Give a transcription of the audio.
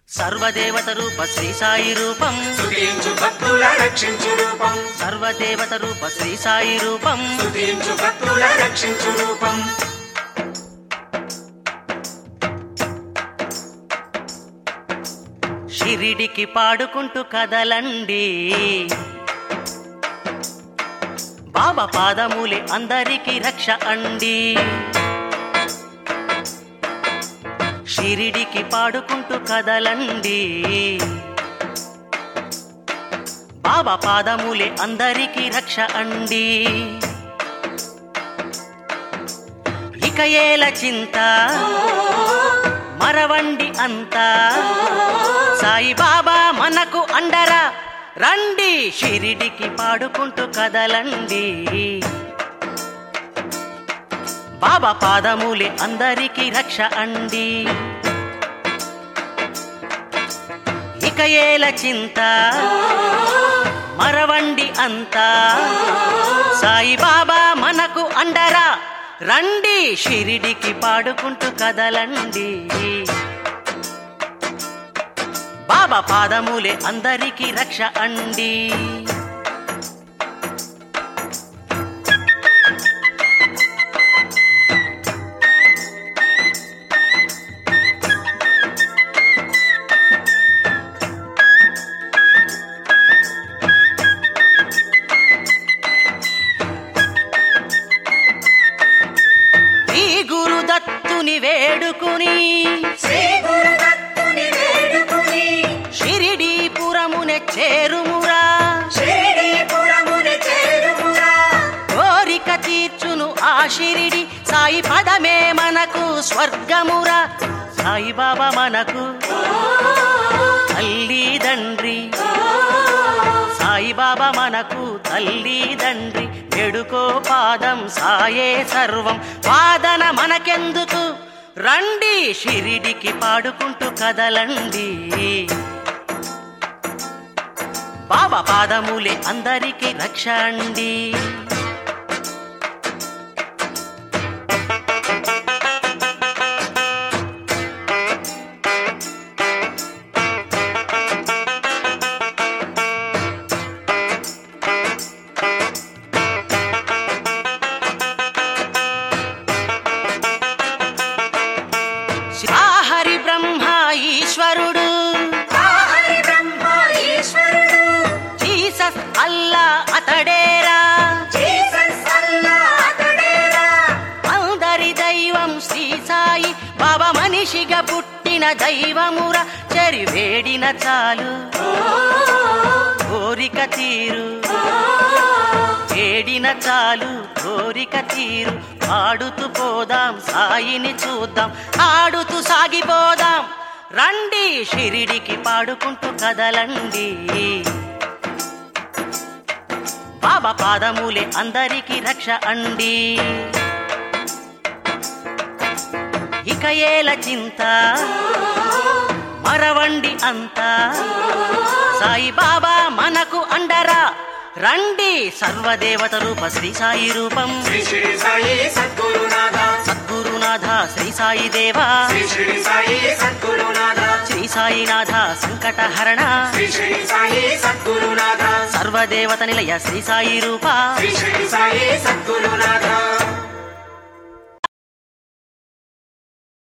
సర్వదేవత రూప శ్రీ సాయి రూపం స్తుతించు భక్తుల రక్షించు రూపం సర్వదేవత రూప శ్రీ సాయి రూపం స్తుతించు భక్తుల రక్షించు రూపం షిరిడికి పాడుకుంటూ కదలండి బాబా పాదములే అందరికీ రక్ష అండి షిరిడికి పాడుకుంటూ కదలండి బాబా పాదములే అందరికీ రక్ష అండి ఇక ఏల చింత మరవండి అంతా సాయి బాబా మనకు అండరా రండి షిరిడికి పాడుకుంటూ కదలండి బాబా పాదములే అందరికీ రక్ష అండి ఇక ఏల చింత మరవండి అంతా సాయి బాబా మనకు అండరా రండి షిరిడికి పాడుకుంటూ కదలండి బాబా పాదములే అందరికీ రక్ష అండి ఈ గురుదత్తుని వేడుకుని శ్రీ గురుదత్తుని వేడుకుని షిరిడీపురమునే చేరుమురా షిరిడీపురమున చేరుమురా కోరిక తీర్చును ఆ షిరిడి సాయి పదమే మనకు స్వర్గమురా సాయి బాబా మనకు తల్లి తండ్రి సాయి బాబా మనకు తల్లి తండ్రి వేడుకో పాదం సాయే సర్వం వాదన మనకెందుకు రండి షిరిడికి పాడుకుంటూ కదలండి బాబా పాదములే అందరికీ రక్ష అండి హరి బ్రహ్మ ఈశ్వరుడు ఆ హరి బ్రహ్మ ఈశ్వరుడు జీసస్ అల్లా అతడేరా జీసస్ అల్లా అతడేరా అందరి దైవం శ్రీ సాయి బాబా మనిషిగా పుట్టిన దైవమురా చెరి వేడిన చాలు కోరిక తీరు వేడిన చాలు కోరిక తీరు ఆడుతూ పోదాం సాయిని చూద్దాం ఆడుతూ సాగిపోదాం రండి షిరిడికి పాడుకుంటూ కదలండి బాబా పాదములే అందరికీ రక్ష అండి ఇక ఏల చింత మరవండి అంతా సాయి బాబా మనకు అండరా రండి సర్వదేవత రూప శ్రీ సాయి రూపం శ్రీ శ్రీ సాయి సద్గురునాథ సద్గురునాథ శ్రీ సాయి దేవా శ్రీ శ్రీ సాయి సద్గురునాథ శ్రీ సాయినాథ సంకటహరణ శ్రీ శ్రీ సాయి సద్గురునాథ సర్వదేవత నిలయ శ్రీ సాయి రూప శ్రీ శ్రీ సాయి సద్గురునాథ